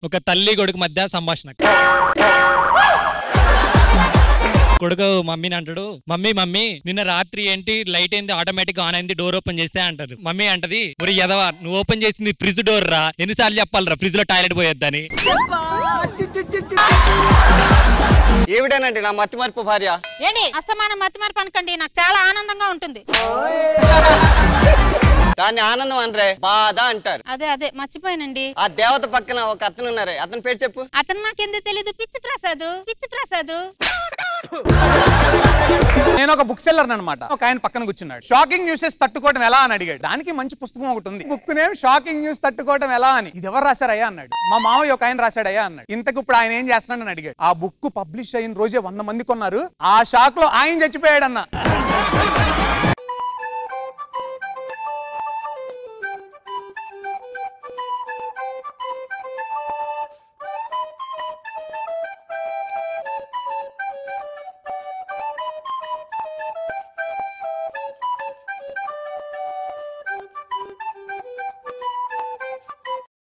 ఒక తల్లి కొడుకు మధ్య సంభాషణ కొడుకు మమ్మీని అంటాడు మమ్మీ మమ్మీ నిన్న రాత్రి ఏంటి లైట్ ఏంది ఆటోమేటిక్ ఆన్ అయింది డోర్ ఓపెన్ చేస్తే అంటారు మమ్మీ అంటది ఒరి ఎదవా నువ్వు ఓపెన్ చేసింది ఫ్రిడ్జ్ డోర్ రా ఎన్నిసార్లు చెప్పాలరా ఫ్రిడ్జ్ లో టాయిలెట్ పోయొద్దని ఏమిటేనండి నా మతి మరుపు భార్య ఏంటి అస్తమానం మతిమరపు అనకండి నాకు చాలా ఆనందంగా ఉంటుంది దాన్ని ఆనందం అనరే బాధ అంటారు అదే అదే మర్చిపోయానండి ఆ దేవత పక్కన ఒక అతను ఉన్నారే అతని పేరు చెప్పు అతను నాకెందుకు తెలీదు పిచ్చి ప్రసాద్ పిచ్చి ప్రసాద్ నేను ఒక బుక్ సెల్లర్ అనమాట ఒక ఆయన పక్కన కూర్చున్నాడు షాకింగ్ న్యూసెస్ తట్టుకోవడం ఎలా అని అడిగాడు దానికి మంచి పుస్తకం ఒకటి ఉంది బుక్ నేమ్ షాకింగ్ న్యూస్ తట్టుకోవడం ఎలా అని ఇది ఎవరు రాశారయ్యా అన్నాడు మా మామయ్య ఒక ఆయన రాశాడయ్యా అన్నాడు ఇంతకు ఇప్పుడు ఆయన ఏం చేస్తున్నాడని అడిగాడు ఆ బుక్ పబ్లిష్ అయిన రోజే వంద మంది కొన్నారు ఆ షాక్ లో ఆయన చచ్చిపోయాడన్న